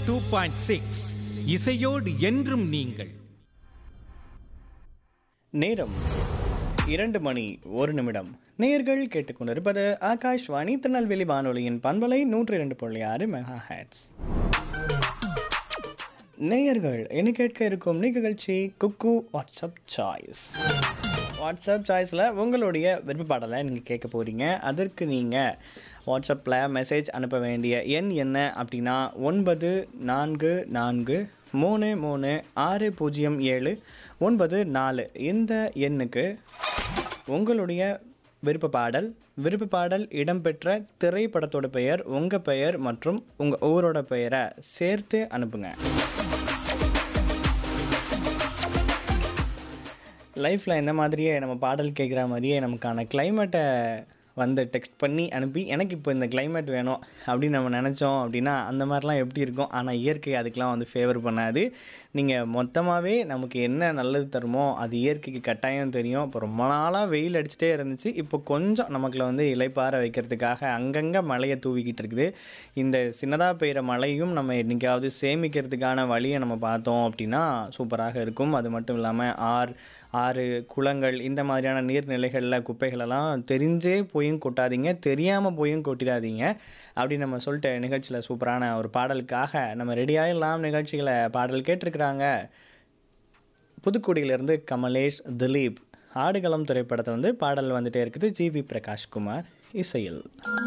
two point six இசையோடு என்றும் நீங்கள் நேரம் இரண்டு மணி ஒரு நிமிடம் நேர்கள் கேட்டுக்கொண்டிருப்பது ஆகாஷ்வாணி திருநெல்வேலி வானொலியின் பண்பலை நூற்றி இரண்டு புள்ளி ஆறு மெகா ஹேட்ஸ் நேயர்கள் என்ன கேட்க இருக்கும் நிகழ்ச்சி குக்கு வாட்ஸ்அப் சாய்ஸ் வாட்ஸ்அப் சாய்ஸில் உங்களுடைய விருப்ப பாடலை நீங்கள் கேட்க போகிறீங்க அதற்கு நீங்கள் வாட்ஸ்அப்பில் மெசேஜ் அனுப்ப வேண்டிய எண் என்ன அப்படின்னா ஒன்பது நான்கு நான்கு மூணு மூணு ஆறு பூஜ்ஜியம் ஏழு ஒன்பது நாலு இந்த எண்ணுக்கு உங்களுடைய விருப்ப பாடல் விருப்ப பாடல் இடம்பெற்ற திரைப்படத்தோட பெயர் உங்கள் பெயர் மற்றும் உங்கள் ஊரோட பெயரை சேர்த்து அனுப்புங்க லைஃப்பில் இந்த மாதிரியே நம்ம பாடல் கேட்குற மாதிரியே நமக்கான கிளைமேட்டை வந்து டெக்ஸ்ட் பண்ணி அனுப்பி எனக்கு இப்போ இந்த climate வேணும் அப்படின்னு நம்ம நினச்சோம் அப்படின்னா அந்த மாதிரிலாம் எப்படி இருக்கும் ஆனால் இயற்கை அதுக்கெலாம் வந்து ஃபேவர் பண்ணாது நீங்கள் மொத்தமாகவே நமக்கு என்ன நல்லது தருமோ அது இயற்கைக்கு கட்டாயம் தெரியும் இப்போ ரொம்ப நாளாக வெயில் அடிச்சுட்டே இருந்துச்சு இப்போ கொஞ்சம் நமக்குள்ள வந்து இலைப்பார வைக்கிறதுக்காக அங்கங்கே மழையை தூவிக்கிட்டு இருக்குது இந்த சின்னதாக பெய்கிற மழையும் நம்ம என்னைக்காவது சேமிக்கிறதுக்கான வழியை நம்ம பார்த்தோம் அப்படின்னா சூப்பராக இருக்கும் அது மட்டும் இல்லாமல் ஆறு ஆறு குளங்கள் இந்த மாதிரியான நீர்நிலைகளில் குப்பைகளெல்லாம் தெரிஞ்சே போயும் கொட்டாதீங்க தெரியாமல் போயும் கொட்டிடாதீங்க அப்படி நம்ம சொல்லிட்டு நிகழ்ச்சியில் சூப்பரான ஒரு பாடலுக்காக நம்ம ரெடியாகலாம் நிகழ்ச்சிகளை பாடல் கேட்டிருக்கிறாங்க புதுக்குடியிலேருந்து கமலேஷ் திலீப் ஆடுகளம் திரைப்படத்தை வந்து பாடல் வந்துட்டே இருக்குது ஜிவி பிரகாஷ்குமார் இசையில்